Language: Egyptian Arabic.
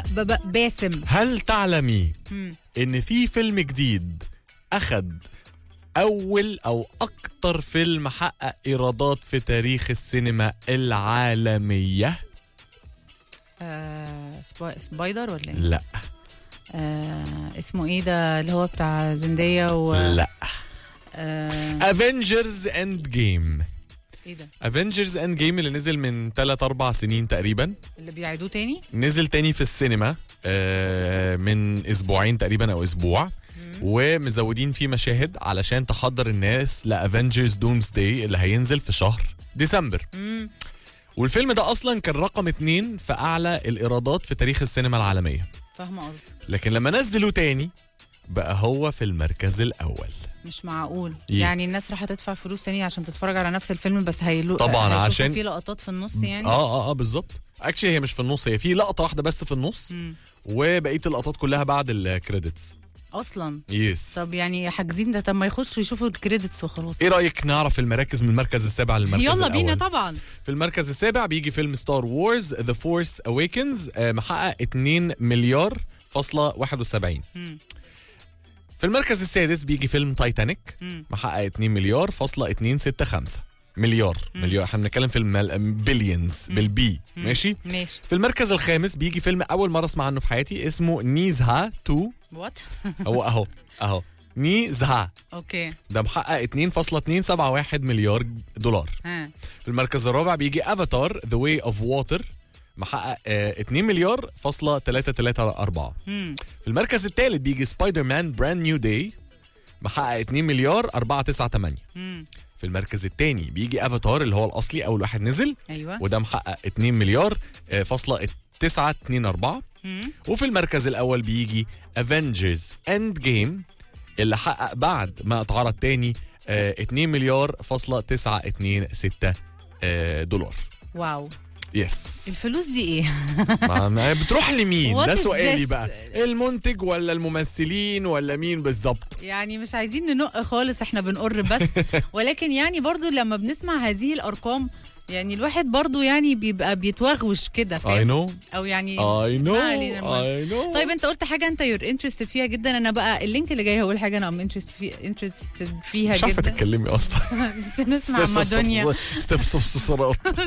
ب- ب- باسم هل تعلمي ان في فيلم جديد اخد اول او اكتر فيلم حقق ايرادات في تاريخ السينما العالميه آه سبا- سبايدر ولا ايه؟ لا آه اسمه ايه ده اللي هو بتاع زندية و لا آه افنجرز اند جيم ايه ده افنجرز اند جيم اللي نزل من 3 4 سنين تقريبا اللي بيعيدوه تاني نزل تاني في السينما آه، من اسبوعين تقريبا او اسبوع ومزودين فيه مشاهد علشان تحضر الناس لافنجرز دومز داي اللي هينزل في شهر ديسمبر والفيلم ده اصلا كان رقم اتنين في اعلى الايرادات في تاريخ السينما العالميه فاهمه قصدك لكن لما نزلوا تاني بقى هو في المركز الاول مش معقول Yes. يعني الناس راح تدفع فلوس تاني عشان تتفرج على نفس الفيلم بس هيلو طبعاً، هيشوفوا عشان- في لقطات في النص يعني اه اه اه بالظبط اكشلي هي مش في النص هي في لقطه واحده بس في النص وبقيه اللقطات كلها بعد الكريدتس اصلا يس طب يعني حاجزين ده طب ما يخشوا يشوفوا الكريدتس وخلاص ايه رايك نعرف المراكز من المركز السابع للمركز يلا الاول بينا طبعا في المركز السابع بيجي فيلم ستار وورز ذا فورس اويكنز محقق 2 مليار فاصلة 71 في المركز السادس بيجي فيلم تايتانيك محقق 2 مليار فاصلة 265 مليار مليار احنا بنتكلم في البليونز بالبي ماشي ماشي في المركز الخامس بيجي فيلم اول مره اسمع عنه في حياتي اسمه نيزها 2 وات هو اهو اهو نيزها اوكي ده محقق 2.271 مليار دولار ها في المركز الرابع بيجي افاتار ذا واي اوف ووتر محقق آه 2 مليار فاصلة 334 مم. في المركز الثالث بيجي سبايدر مان براند نيو داي محقق 2 مليار 498 مم. في المركز الثاني بيجي افاتار اللي هو الاصلي اول واحد نزل ايوه وده محقق 2 مليار آه، فاصلة 924 مم. وفي المركز الاول بيجي افنجرز اند جيم اللي حقق بعد ما اتعرض تاني آه 2 مليار فاصلة 926 آه دولار واو يس الفلوس دي ايه ما- ما بتروح لمين What ده is سؤالي this? بقى المنتج ولا الممثلين ولا مين بالظبط يعني مش عايزين ننق خالص احنا بنقر بس ولكن يعني برضو لما بنسمع هذه الارقام يعني الواحد برضو يعني بيبقى بيتوغوش كده I فاهم know او يعني I know ما علينا، ما- I know طيب انت قلت حاجه انت يور انترستد فيها جدا انا بقى اللينك اللي جاي هقول حاجه انا ام انترستد فيها مش عارفه جدا تتكلمي اصلا بس نسمع مادونيا استفسارات